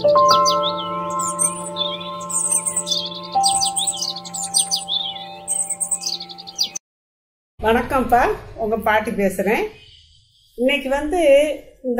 வணக்கம்ப்பா உங்கள் பாட்டி பேசுகிறேன் இன்னைக்கு வந்து இந்த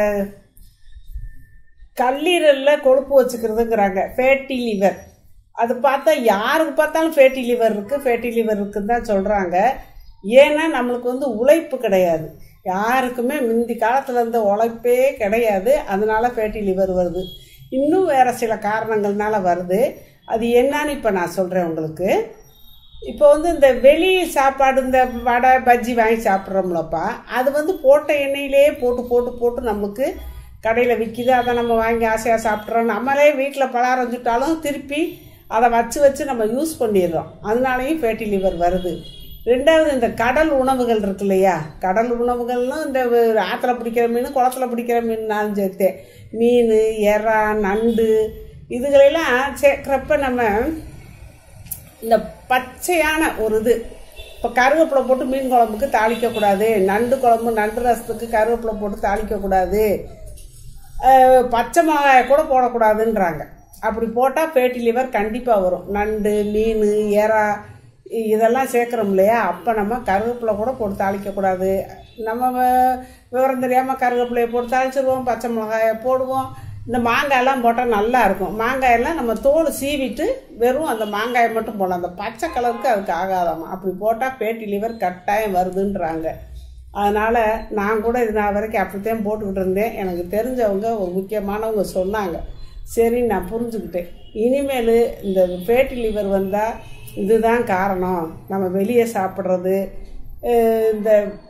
கல்லீரலில் கொழுப்பு வச்சுக்கிறதுங்கிறாங்க ஃபேட்டி லிவர் அது பார்த்தா யாருக்கு பார்த்தாலும் ஃபேட்டி லிவர் இருக்குது ஃபேட்டி லிவர் இருக்குன்னு தான் சொல்கிறாங்க ஏன்னா நம்மளுக்கு வந்து உழைப்பு கிடையாது யாருக்குமே முந்தி காலத்தில் இருந்த உழைப்பே கிடையாது அதனால ஃபேட்டி லிவர் வருது இன்னும் வேறு சில காரணங்கள்னால வருது அது என்னன்னு இப்போ நான் சொல்கிறேன் உங்களுக்கு இப்போ வந்து இந்த வெளி சாப்பாடு இந்த வடை பஜ்ஜி வாங்கி சாப்பிட்றோம்லப்பா அது வந்து போட்ட எண்ணெயிலே போட்டு போட்டு போட்டு நமக்கு கடையில் விற்கிது அதை நம்ம வாங்கி ஆசையாக சாப்பிட்றோம் நம்மளே வீட்டில் பலகாரம் சுட்டாலும் திருப்பி அதை வச்சு வச்சு நம்ம யூஸ் பண்ணிடுறோம் அதனாலையும் ஃபேட்டி லிவர் வருது ரெண்டாவது இந்த கடல் உணவுகள் இருக்கு இல்லையா கடல் உணவுகள்லாம் இந்த ஆற்றுல பிடிக்கிற மீன் குளத்துல பிடிக்கிற மீன்னாலும் சேர்த்தே மீன் எறா நண்டு இதுகளெல்லாம் சேர்க்குறப்ப நம்ம இந்த பச்சையான ஒரு இது இப்போ கருவேப்பிலை போட்டு மீன் குழம்புக்கு தாளிக்கக்கூடாது நண்டு குழம்பு நண்டு ரசத்துக்கு கருவேப்பிலை போட்டு தாளிக்கக்கூடாது அஹ், பச்சை மிளகாயை கூட போடக்கூடாதுன்றாங்க அப்படி போட்டால் ஃபேட்டி லிவர் கண்டிப்பாக வரும் நண்டு மீன் எறா இ- இதெல்லாம் சேர்க்குறோம் இல்லையா அப்போ நம்ம கருவேப்பிலை கூட போட்டு தாளிக்கக்கூடாது நம்ம வ- விவரம் தெரியாமல் கருவேப்பிலையை போட்டு தாளிச்சிருவோம் பச்சை மிளகாயை போடுவோம் இந்த மாங்காயெல்லாம் போட்டால் நல்லா இருக்கும் மாங்காயெல்லாம் நம்ம தோல் சீவிட்டு வெறும் அந்த மாங்காயை மட்டும் போடலாம் அந்த பச்சை கலருக்கு அதுக்கு ஆகாதாமா அப்படி போட்டால் பேட்டி லிவர் கட்டாயம் வருதுன்றாங்க அதனால் நான் கூட இது நான் வரைக்கும் அப்படித்தான் போட்டுக்கிட்டு இருந்தேன் எனக்கு தெரிஞ்சவங்க ஒரு முக்கியமானவங்க சொன்னாங்க சரி நான் புரிஞ்சுக்கிட்டேன் இனிமேல் இந்த ஃபேட்டி லிவர் வந்தால் இதுதான் காரணம் நம்ம வெளியே சாப்பிட்றது அஹ் இந்த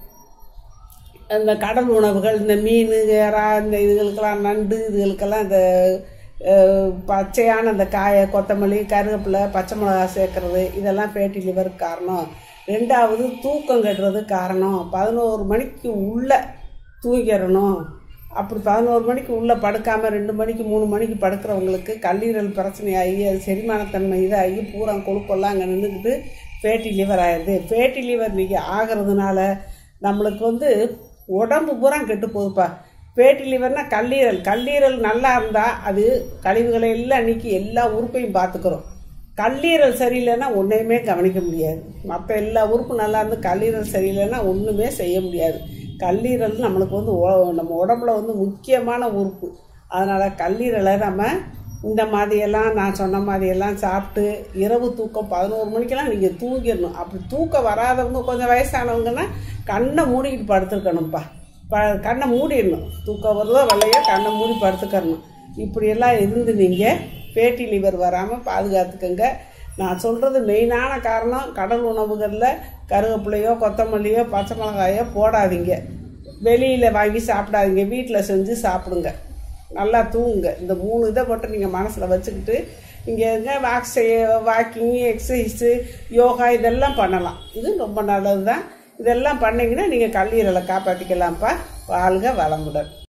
இந்த கடல் உணவுகள் இந்த மீன் இறா இந்த இதுகளுக்கெல்லாம் நண்டு இதுகளுக்கெல்லாம் இந்த அஹ், பச்சையான இந்த காய கொத்தமல்லி கருவேப்பிலை பச்சை மிளகா சேர்க்கறது இதெல்லாம் ஃபேட்டி லிவருக்கு காரணம் ரெண்டாவது தூக்கம் கட்டுறது காரணம் பதினோரு மணிக்கு உள்ளே தூங்கிடணும் அப்படி பதினோரு மணிக்கு உள்ளே படுக்காமல் ரெண்டு மணிக்கு மூணு மணிக்கு படுக்கிறவங்களுக்கு கல்லீரல் பிரச்சனையாகி அது செரிமானத்தன்மை இதாகி பூரா கொழுப்பெல்லாம் அங்கே நின்றுக்கிட்டு ஃபேட்டி லிவர் ஆயிடுது ஃபேட்டி லிவர் நீங்கள் ஆகிறதுனால நம்மளுக்கு வந்து உடம்பு பூரா கெட்டு போகுதுப்பா ஃபேட்டி லிவர்னா கல்லீரல் கல்லீரல் நல்லா இருந்தால் அது கழிவுகளை எல்லாம் நீக்கி எல்லா உறுப்பையும் பார்த்துக்கிறோம் கல்லீரல் சரியில்லைன்னா ஒன்றையுமே கவனிக்க முடியாது மற்ற எல்லா உறுப்பும் நல்லா இருந்து கல்லீரல் சரியில்லைன்னா ஒன்றுமே செய்ய முடியாது கல்லீரல் நம்மளுக்கு வந்து உ- நம்ம உடம்புல வந்து முக்கியமான உறுப்பு அதனால் கல்லீரலை நம்ம இந்த மாதிரியெல்லாம் நான் சொன்ன மாதிரியெல்லாம் சாப்பிட்டு இரவு தூக்கம் பதினோரு மணிக்கெல்லாம் நீங்கள் தூங்கிடணும் அப்படி தூக்கம் வராதவங்க கொஞ்சம் வயசானவங்கன்னா கண்ணை மூடிக்கிட்டு படுத்துருக்கணும்ப்பா ப கண்ணை மூடிடணும் தூக்கம் வருதோ வரலையோ கண்ணை மூடி படுத்துக்கணும் இப்படியெல்லாம் இருந்து நீங்கள் ஃபேட்டி லிவர் வராமல் பாதுகாத்துக்கங்க நான் சொல்கிறது மெயினான காரணம் கடல் உணவுகளில் கருவேப்பிலையோ கொத்தமல்லியோ பச்சை மிளகாயோ போடாதீங்க வெளியில் வாங்கி சாப்பிடாதீங்க வீட்டில் செஞ்சு சாப்பிடுங்க நல்லா தூங்குங்க இந்த மூணு இதை மட்டும் நீங்கள் மனசில் வச்சுக்கிட்டு இங்கே எங்க வாக் செய்ய வாக்கிங் எக்ஸசைஸு யோகா இதெல்லாம் பண்ணலாம் இது ரொம்ப நல்லது தான் இதெல்லாம் பண்ணிங்கன்னா நீங்கள் கல்லீரலை காப்பாற்றிக்கலாம்ப்பா வாழ்க வளமுடன்